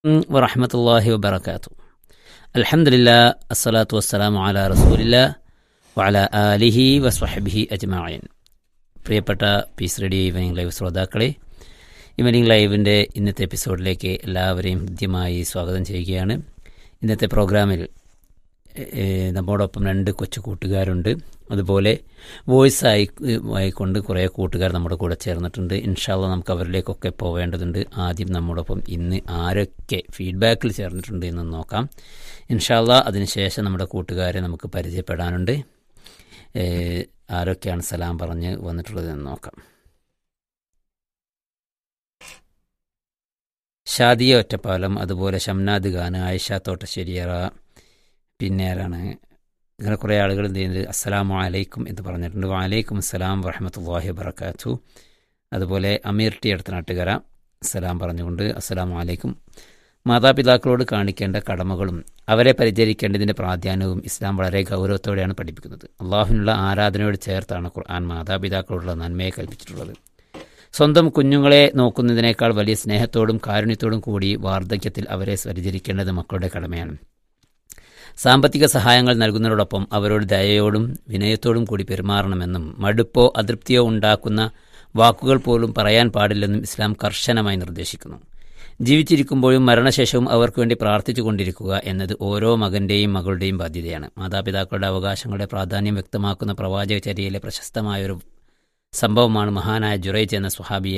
വറഹമത്തല്ലാഹി വബർക്കാത്തു അലഹമുല്ല അസ്സലാത്തു വസ്സലാമു അല റസൂലില്ല വഅല ആലിഹി വസ്വഹബിഹി അജ്മായൻ പ്രിയപ്പെട്ട പീസ് റേഡിയോ ഈവനിങ് ലൈവ് ശ്രോതാക്കളെ ഈവനിങ് ലൈവിൻ്റെ ഇന്നത്തെ എപ്പിസോഡിലേക്ക് എല്ലാവരെയും ഹൃദ്യമായി സ്വാഗതം ചെയ്യുകയാണ് ഇന്നത്തെ പ്രോഗ്രാമിൽ ഏഹ്, നമ്മോടൊപ്പം രണ്ട് കൊച്ചു കൂട്ടുകാരുണ്ട് അതുപോലെ വോയിസ് ആയി ആയിക്കൊണ്ട് കുറേ കൂട്ടുകാർ നമ്മുടെ കൂടെ ചേർന്നിട്ടുണ്ട് ഇൻഷാല്ല നമുക്ക് അവരിലേക്കൊക്കെ പോവേണ്ടതുണ്ട് ആദ്യം നമ്മോടൊപ്പം ഇന്ന് ആരൊക്കെ ഫീഡ്ബാക്കിൽ ചേർന്നിട്ടുണ്ട് എന്ന് നോക്കാം ഇൻഷാല്ല അതിനുശേഷം നമ്മുടെ കൂട്ടുകാരെ നമുക്ക് പരിചയപ്പെടാനുണ്ട് ഏഹ്, ആരൊക്കെയാണ് സലാം പറഞ്ഞ് വന്നിട്ടുള്ളതെന്ന് നോക്കാം ഷാദിയ ഒറ്റപ്പാലം അതുപോലെ ഷംനാദ് ഖാൻ ആയിഷ തോട്ടശ്ശേരിയറ പിന്നെ ആരാണ് ഇങ്ങനെ കുറേ ആളുകൾ എന്ത് ചെയ്യുന്നത് അസ്സലാമു അലൈക്കും എന്ന് പറഞ്ഞിട്ടുണ്ട് വാലൈക്കും അസ്സലാം വറഹമത്തല്ലാഹി വബർക്കാത്തു അതുപോലെ അമീർ ടി അടുത്തനാട്ടുകര സലാം പറഞ്ഞുകൊണ്ട് അസ്സലാമു അലൈക്കും മാതാപിതാക്കളോട് കാണിക്കേണ്ട കടമകളും അവരെ പരിചരിക്കേണ്ടതിൻ്റെ പ്രാധാന്യവും ഇസ്ലാം വളരെ ഗൗരവത്തോടെയാണ് പഠിപ്പിക്കുന്നത് അള്ളാഹുവിനുള്ള ആരാധനയോട് ചേർത്താണ് ഖുർആൻ മാതാപിതാക്കളോടുള്ള നന്മയെ കൽപ്പിച്ചിട്ടുള്ളത് സ്വന്തം കുഞ്ഞുങ്ങളെ നോക്കുന്നതിനേക്കാൾ വലിയ സ്നേഹത്തോടും കാരുണ്യത്തോടും കൂടി വാർദ്ധക്യത്തിൽ അവരെ പരിചരിക്കേണ്ടത് മക്കളുടെ കടമയാണ് സാമ്പത്തിക സഹായങ്ങൾ നൽകുന്നതോടൊപ്പം അവരോട് ദയയോടും വിനയത്തോടും കൂടി പെരുമാറണമെന്നും മടുപ്പോ അതൃപ്തിയോ ഉണ്ടാക്കുന്ന വാക്കുകൾ പോലും പറയാൻ പാടില്ലെന്നും ഇസ്ലാം കർശനമായി നിർദ്ദേശിക്കുന്നു ജീവിച്ചിരിക്കുമ്പോഴും മരണശേഷവും അവർക്ക് വേണ്ടി പ്രാർത്ഥിച്ചു കൊണ്ടിരിക്കുക എന്നത് ഓരോ മകന്റെയും മകളുടെയും ബാധ്യതയാണ് മാതാപിതാക്കളുടെ അവകാശങ്ങളുടെ പ്രാധാന്യം വ്യക്തമാക്കുന്ന പ്രവാചക ചര്യയിലെ പ്രശസ്തമായൊരു സംഭവമാണ് മഹാനായ ജുറൈജ് എന്ന സ്വഹാബിയെ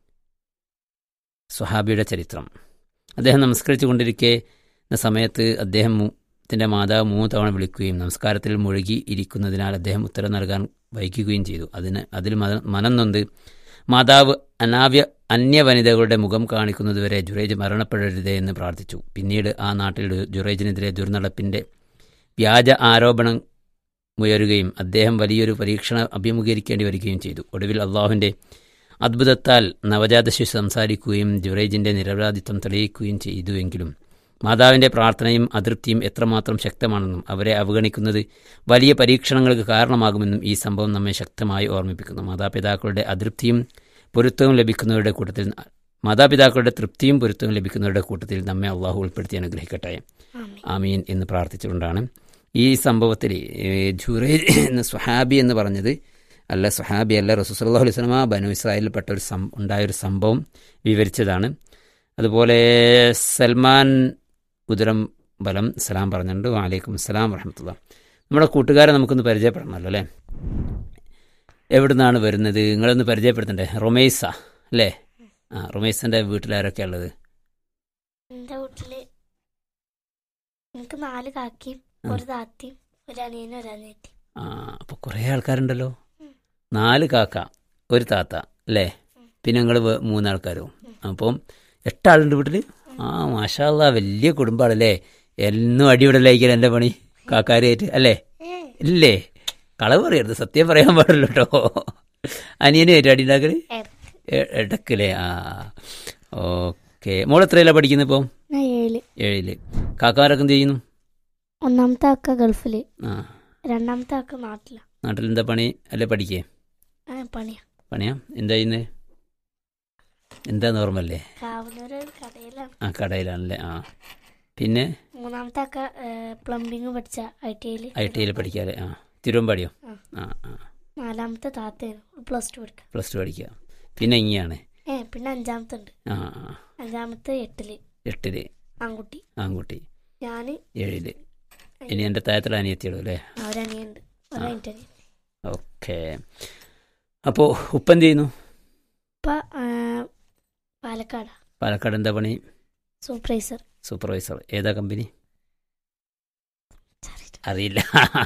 സ്വഹാബിയുടെ ചരിത്രം അദ്ദേഹം നമസ്കരിച്ചു കൊണ്ടിരിക്കെ സമയത്ത് അദ്ദേഹം ത്തിന്റെ മാതാവ് മൂന്ന് തവണ വിളിക്കുകയും നമസ്കാരത്തിൽ മുഴുകി ഇരിക്കുന്നതിനാൽ അദ്ദേഹം ഉത്തരം നൽകാൻ വൈകിക്കുകയും ചെയ്തു അതിന് അതിൽ മന- മനം നൊന്ത് മാതാവ് അനാവ്യ അന്യ വനിതകളുടെ മുഖം കാണിക്കുന്നതുവരെ ജുറേജ് മരണപ്പെടരുതേ എന്ന് പ്രാർത്ഥിച്ചു പിന്നീട് ആ നാട്ടിൽ ജുറേജിനെതിരെ ദുർനടപ്പിന്റെ വ്യാജ ആരോപണം ഉയരുകയും അദ്ദേഹം വലിയൊരു പരീക്ഷണ അഭിമുഖീകരിക്കേണ്ടി വരികയും ചെയ്തു ഒടുവിൽ അള്ളാഹുവിന്റെ അദ്ഭുതത്താൽ നവജാത ശിശു സംസാരിക്കുകയും ജുറേജിന്റെ നിരപരാധിത്വം തെളിയിക്കുകയും ചെയ്തുവെങ്കിലും മാതാവിന്റെ പ്രാർത്ഥനയും അതൃപ്തിയും എത്രമാത്രം ശക്തമാണെന്നും അവരെ അവഗണിക്കുന്നത് വലിയ പരീക്ഷണങ്ങൾക്ക് കാരണമാകുമെന്നും ഈ സംഭവം നമ്മെ ശക്തമായി ഓർമ്മിപ്പിക്കുന്നു മാതാപിതാക്കളുടെ അതൃപ്തിയും പൊരുത്തവും ലഭിക്കുന്നവരുടെ കൂട്ടത്തിൽ മാതാപിതാക്കളുടെ തൃപ്തിയും പൊരുത്തവും ലഭിക്കുന്നവരുടെ കൂട്ടത്തിൽ നമ്മെ അള്ളാഹു ഉൾപ്പെടുത്തി അനുഗ്രഹിക്കട്ടെ ആമീൻ എന്ന് പ്രാർത്ഥിച്ചുകൊണ്ടാണ് ഈ സംഭവത്തിൽ ജുറേജ് എന്ന സ്വഹാബി എന്ന് പറഞ്ഞത് അല്ല സ്വഹാബി അല്ല റസൂസല്ലാഹു അലൈഹി സ്വലമ ബനു ഇസ്രായേലിൽപ്പെട്ട ഒരു സം ഉണ്ടായൊരു സംഭവം വിവരിച്ചതാണ് അതുപോലെ സൽമാൻ ഉദരം ബലം സലാം പറഞ്ഞിട്ടുണ്ട് വാലൈക്കും സലാം വറഹമത്തുള്ള നമ്മുടെ കൂട്ടുകാരെ നമുക്കൊന്ന് പരിചയപ്പെടണമല്ലോ അല്ലേ എവിടുന്നാണ് വരുന്നത് നിങ്ങളൊന്ന് പരിചയപ്പെടുത്തണ്ടേ റൊമേസ അല്ലേ ആ റൊമേസിൻ്റെ വീട്ടിലാരൊക്കെയാണ് ഉള്ളത് എന്റെ വീട്ടില് എനിക്ക് നാല് കാക്കിയും ആ. ഒരു താത്തിയും ഒരു അനിയനും ഒരു അനിയത്തി ആ അപ്പോൾ കുറേ ആൾക്കാരുണ്ടല്ലോ നാല് കാക്ക ഒരു താത്ത അല്ലേ പിന്നെ നിങ്ങൾ മൂന്നാൾക്കാരും അപ്പം എട്ടാളുണ്ട് വീട്ടിൽ ആ മാഷാല്ല വലിയ കുടുംബമാണല്ലേ എന്നും അടിവിടലായിരിക്കും എൻ്റെ പണി കാക്കാരായിട്ട് അല്ലേ ഇല്ലേ കളവ് പറയരുത് സത്യം പറയാൻ പാടില്ല കേട്ടോ അനിയനായിട്ട് അടി ഉണ്ടാക്കല് ഇടക്കല്ലേ ആ ഓക്കെ മോൾ എത്രയല്ല പഠിക്കുന്നത് ഇപ്പം ഞാൻ ഏഴില് ഏഴില് കാക്കാരൊക്കെ എന്ത് ചെയ്യുന്നു ഒന്നാമത്തെ അക്ക ഗൾഫില് ആ രണ്ടാമത്തെ അക്ക നാട്ടില നാട്ടിൽ എന്താ പണി അല്ലേ പഠിക്കേ പണിയാ പണിയാ എന്താ ചെയ്യുന്നത് എന്താ നോർമല്ലേ കാവുന്നൊരു കടയിലാണ് ആ കടയിലാണല്ലേ ആ പിന്നെ മൂന്നാമത്തെ അക്ക പ്ലംബിങ് പഠിച്ച ഐ ടി ഐയില് ഐ ടി ഐയിൽ പഠിക്കാതെ ആ തിരുവമ്പാടിയോ ആ. ആ ആ നാലാമത്തെ താത്തയാണ് പ്ലസ് ടു പഠിക്കുക പ്ലസ് ടു പഠിക്കുക പിന്നെ ഇങ്ങനെയാണ് ഏ പിന്നെ അഞ്ചാമത്തെ ഉണ്ട് ആ ആ അഞ്ചാമത്തെ എട്ടില് എട്ടില് ആൺകുട്ടി ആൺകുട്ടി ഞാന് ഏഴില് ഇനി എൻ്റെ താഴത്തിൽ അനിയത്തിയുള്ളൂ അല്ലേ ഒരനിയുണ്ട് ഒരനിയൻ്റെ അനിയൻ ഓക്കെ അപ്പോൾ ഉപ്പ എന്ത് ചെയ്യുന്നു ഇപ്പൊ ആ, പാലക്കാടാ പാലക്കാട് എന്താ പണി സൂപ്പർവൈസർ സൂപ്പർവൈസർ ഏതാ കമ്പനി അറിയില്ല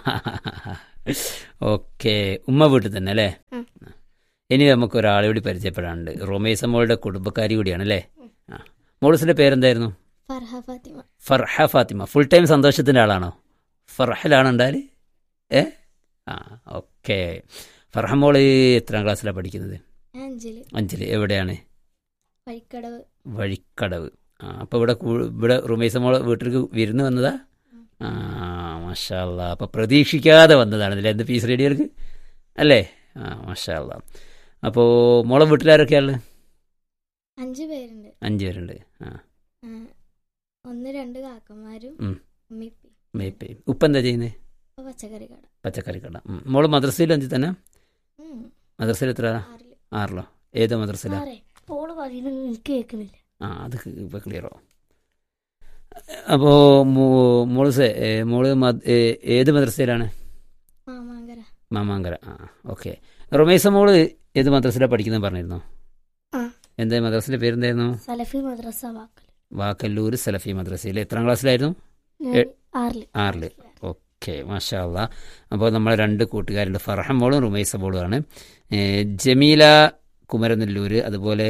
ഓക്കെ ഉമ്മ വീട്ടിൽ തന്നെ അല്ലേ ഉം. ഇനി നമുക്ക് ഒരാളെ കൂടി പരിചയപ്പെടാനുണ്ട് റൊമേസ മോളുടെ കുടുംബക്കാരി കൂടിയാണ് അല്ലേ ആ മോളൂസിന്റെ പേരെന്തായിരുന്നു ഫർഹ ഫാത്തിമ ഫർഹ ഫാത്തിമ ഫുൾ ടൈം സന്തോഷത്തിന്റെ ആളാണോ ഫർഹലാണ് ഉണ്ടാല് ഏ ആ ഓക്കെ ഫർഹ മോള് എത്രാം ക്ലാസ്സിലാണ് പഠിക്കുന്നത് അഞ്ചില് അഞ്ചില് എവിടെയാണ് വഴിക്കടവ് വഴിക്കടവ് ആ അപ്പോൾ ഇവിടെ കൂ- ഇവിടെ റുമൈസ മോളെ വീട്ടിലേക്ക് വിരുന്ന് വന്നതാ ആ മഷാല്ല അപ്പോൾ പ്രതീക്ഷിക്കാതെ വന്നതാണ് ഇതിൽ എന്ത് പീസ് റേഡിയോർക്ക് അല്ലേ ആ മഷാല്ല അപ്പോൾ മോളെ വീട്ടിലാരൊക്കെയാണ് അഞ്ചു പേരുണ്ട് അഞ്ച് പേരുണ്ട് ആ ആ, ഒന്ന് രണ്ട് കാക്കന്മാരും ഉം. ഉമ്മിപ്പി മേപ്പേ ഉപ്പ എന്താ ചെയ്യുന്നത് ഇപ്പൊ പച്ചക്കറി കട പച്ചക്കറി കട ഉം. മോള് മദ്രസയിൽ എന്തി തന്നെ ഉം. മദ്രസയിൽ എത്ര ആറില് ആറിലോ ഏത് മദ്രസയിലാണ് ആറേ ഓള് പറയുന്നത് എനിക്ക് കേൾക്കുന്നില്ല ആ അത് ഇപ്പോൾ ക്ലിയറോ അപ്പോൾ മോള് സെ- ഏ, മോള് മദ്- ഏ, ഏത് മദ്രസയിലാണ് മാമാങ്കര മാമാങ്കര ആ ഓക്കെ റൊമേസ മോള് ഏത് മദ്രസയിലാണ് പഠിക്കുന്നത് പറഞ്ഞിരുന്നോ ആ. എന്താ മദ്രസയുടെ പേരെന്തായിരുന്നു സലഫി മദ്രസ വാക്കൽ വാക്കല്ലൂർ സലഫി മദ്രസയിൽ എത്രാം ക്ലാസ്സിലായിരുന്നു ഞാൻ എ- ആറില് ആറില് ഓക്കെ മാഷാ അല്ലാ അപ്പോൾ നമ്മളെ രണ്ട് കൂട്ടുകാരുണ്ട് ഫർഹം മോളും റുമൈസ മോളുമാണ് ഏ, ജമീല കുമരനെല്ലൂർ അതുപോലെ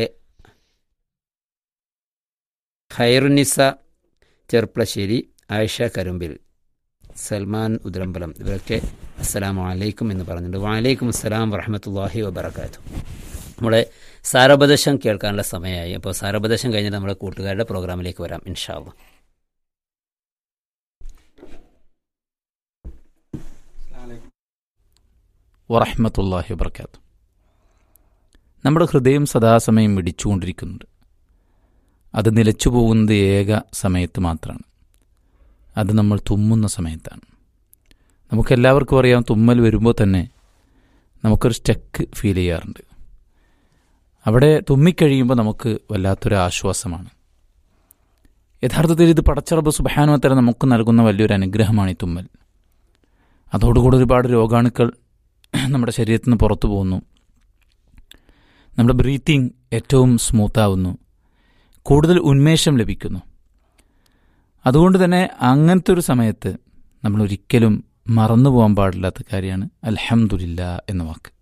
ഖൈറുനിസ ചെർപ്പളശ്ശേരി ആയിഷ കരുമ്പിൽ സൽമാൻ ഉദ്രമ്പലം ഇവരൊക്കെ അസ്സലാമു അലൈക്കും എന്ന് പറഞ്ഞിട്ടുണ്ട് വാലൈക്കും അസ്സലാം വറഹമത്തല്ലാഹി വബർക്കാത്തു നമ്മളെ സാരോപദേശം കേൾക്കാനുള്ള സമയമായി അപ്പോൾ സാരോപദേശം കഴിഞ്ഞിട്ട് നമ്മുടെ കൂട്ടുകാരുടെ പ്രോഗ്രാമിലേക്ക് വരാം ഇൻഷാല്ല വറഹ്മത്തുള്ളാഹി വബർക്കാത്തു നമ്മുടെ ഹൃദയം സദാസമയം മിടിച്ചുകൊണ്ടിരിക്കുന്നുണ്ട് അത് നിലച്ചു പോകുന്നത് ഏക സമയത്ത് മാത്രമാണ് അത് നമ്മൾ തുമ്മുന്ന സമയത്താണ് നമുക്കെല്ലാവർക്കും അറിയാം തുമ്മൽ വരുമ്പോൾ തന്നെ നമുക്കൊരു സ്റ്റക്ക് ഫീൽ ചെയ്യാറുണ്ട് അവിടെ തുമ്മിക്കഴിയുമ്പോൾ നമുക്ക് വല്ലാത്തൊരു ആശ്വാസമാണ് യഥാർത്ഥത്തിൽ ഇത് പടച്ചറബ് സുബാനുവത്തര നമുക്ക് നൽകുന്ന വലിയൊരു അനുഗ്രഹമാണ് ഈ തുമ്മൽ അതോടുകൂടി ഒരുപാട് രോഗാണുക്കൾ നമ്മുടെ ശരീരത്തിൽ നിന്ന് പുറത്തു പോകുന്നു നമ്മുടെ ബ്രീത്തിങ് ഏറ്റവും സ്മൂത്താവുന്നു കൂടുതൽ ഉന്മേഷം ലഭിക്കുന്നു അതുകൊണ്ട് തന്നെ അങ്ങനത്തെ ഒരു സമയത്ത് നമ്മൾ ഒരിക്കലും മറന്നു പോകാൻ പാടില്ലാത്ത കാര്യമാണ് അൽഹംദുലില്ല എന്ന വാക്ക്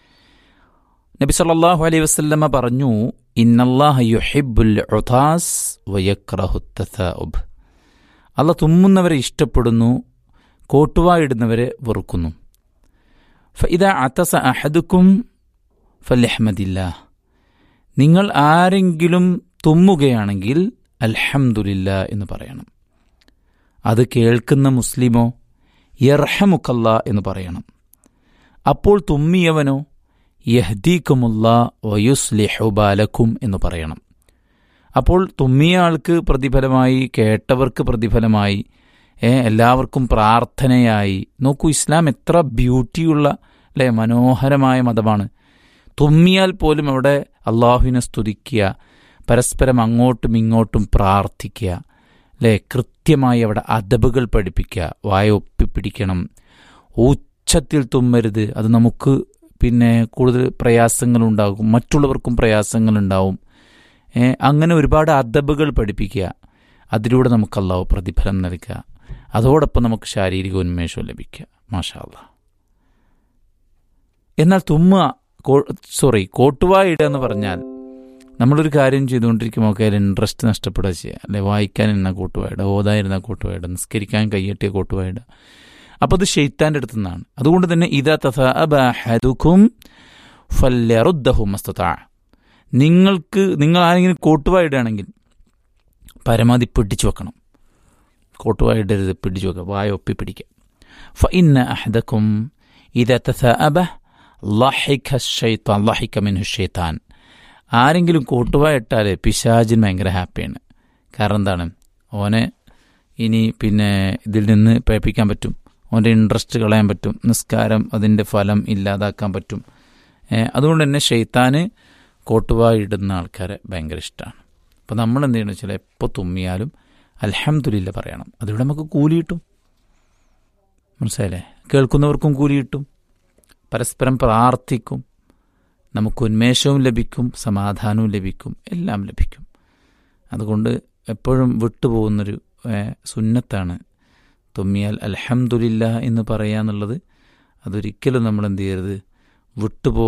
നബി സല്ലല്ലാഹു അലൈഹി വസല്ലമ പറഞ്ഞു ഇന്നല്ലാഹ യുഹിബ്ബുൽ ഉതാസ് വയക്റഹു തഥാഉബ് അല്ല തുമ്മുന്നവരെ ഇഷ്ടപ്പെടുന്നു കോട്ടുവായിടുന്നവരെ വെറുക്കുന്നു ഫഇദ അത്തസ അഹദുക്കും ഫല്യഹ്മദില്ല നിങ്ങൾ ആരെങ്കിലും തുമ്മുകയാണെങ്കിൽ അൽഹംദുലില്ല എന്ന് പറയണം അത് കേൾക്കുന്ന മുസ്ലിമോ യർഹമുക്കല്ല എന്ന് പറയണം അപ്പോൾ തുമ്മിയവനോ യഹ്ദീക്കുമുള്ള വയുസ്ലിഹു ബാലക്കും എന്ന് പറയണം അപ്പോൾ തുമ്മിയ ആൾക്ക് പ്രതിഫലമായി കേട്ടവർക്ക് പ്രതിഫലമായി ഏ, എല്ലാവർക്കും പ്രാർത്ഥനയായി നോക്കൂ ഇസ്ലാം എത്ര ബ്യൂട്ടിയുള്ള അല്ലെ മനോഹരമായ മതമാണ് തുമ്മിയാൽ പോലും അവിടെ അള്ളാഹുവിനെ സ്തുതിക്കുക പരസ്പരം അങ്ങോട്ടും ഇങ്ങോട്ടും പ്രാർത്ഥിക്കുക അല്ലേ കൃത്യമായി അവിടെ അദബുകൾ പഠിപ്പിക്കുക വായ ഒപ്പിപ്പിടിക്കണം ഉച്ചത്തിൽ തുമ്മരുത് അത് നമുക്ക് പിന്നെ കൂടുതൽ പ്രയാസങ്ങളുണ്ടാകും മറ്റുള്ളവർക്കും പ്രയാസങ്ങളുണ്ടാവും ഏ, അങ്ങനെ ഒരുപാട് അദബുകൾ പഠിപ്പിക്കുക അതിലൂടെ നമുക്ക് അള്ളാഹു പ്രതിഫലം നൽകുക അതോടൊപ്പം നമുക്ക് ശാരീരിക ഉന്മേഷവും ലഭിക്കുക മാഷാ അല്ലാ എന്നാൽ തുമ്മുക സോറി കോട്ടുവായിടുക എന്ന് പറഞ്ഞാൽ നമ്മളൊരു കാര്യം ചെയ്തുകൊണ്ടിരിക്കുമ്പോൾ ഒക്കെ അതിൽ ഇൻട്രസ്റ്റ് നഷ്ടപ്പെടുക ചെയ്യുക അല്ലെ വായിക്കാനിരുന്ന കൂട്ടുവായിടുക ഓതായിരുന്ന കൂട്ടുവായിടുക നിസ്കരിക്കാൻ കയ്യെട്ടിയ കൂട്ടുവായിടുക അപ്പോൾ അത് ഷെയ്ത്താൻ്റെ അടുത്തു നിന്നാണ് അതുകൊണ്ട് തന്നെ ഇതാ തഥാബുക്കും ഫല്യറുദ്ദഹു മസ്തതാ നിങ്ങൾക്ക് നിങ്ങൾ ആരെങ്കിലും കോട്ടുവായിടുകയാണെങ്കിൽ പരമാവധി പിടിച്ചു വെക്കണം കോട്ടുവായിടരുത് പിടിച്ചു വെക്കുക വായ ഒപ്പി പിടിക്കുക ഫഇന്ന അഹദക്കും ഇത തഥാബ ലഹിക ഷൈത്താൻ ലഹിക മിൻഹു ഷൈത്താൻ ആരെങ്കിലും കോട്ടുവായിട്ടാൽ പിശാജിന് ഭയങ്കര ഹാപ്പിയാണ് കാരണം എന്താണ് ഓനെ ഇനി പിന്നെ ഇതിൽ നിന്ന് പേപ്പിക്കാൻ പറ്റും ഓൻ്റെ ഇൻട്രസ്റ്റ് കളയാൻ പറ്റും നിസ്കാരം അതിൻ്റെ ഫലം ഇല്ലാതാക്കാൻ പറ്റും ഏ, അതുകൊണ്ട് തന്നെ ഷെയ്ത്താന് കോട്ടുവായിടുന്ന ആൾക്കാരെ ഭയങ്കര ഇഷ്ടമാണ് അപ്പോൾ നമ്മൾ എന്ത് ചെയ്യണമെന്ന് വെച്ചാൽ എപ്പോൾ തുമ്മിയാലും അൽഹംദുലില്ല പറയണം അതിലൂടെ നമുക്ക് കൂലി കിട്ടും മനസ്സിലായില്ലേ കേൾക്കുന്നവർക്കും കൂലി കിട്ടും പരസ്പരം പ്രാർത്ഥിക്കും നമുക്ക് ഉന്മേഷവും ലഭിക്കും സമാധാനവും ലഭിക്കും എല്ലാം ലഭിക്കും അതുകൊണ്ട് എപ്പോഴും വിട്ടുപോകുന്നൊരു ഏഹ്, സുന്നത്താണ് തുമ്മിയാൽ അൽഹംദുലില്ല എന്ന് പറയാന്നുള്ളത് അതൊരിക്കലും നമ്മൾ എന്ത് ചെയ്യരുത് വിട്ടുപോ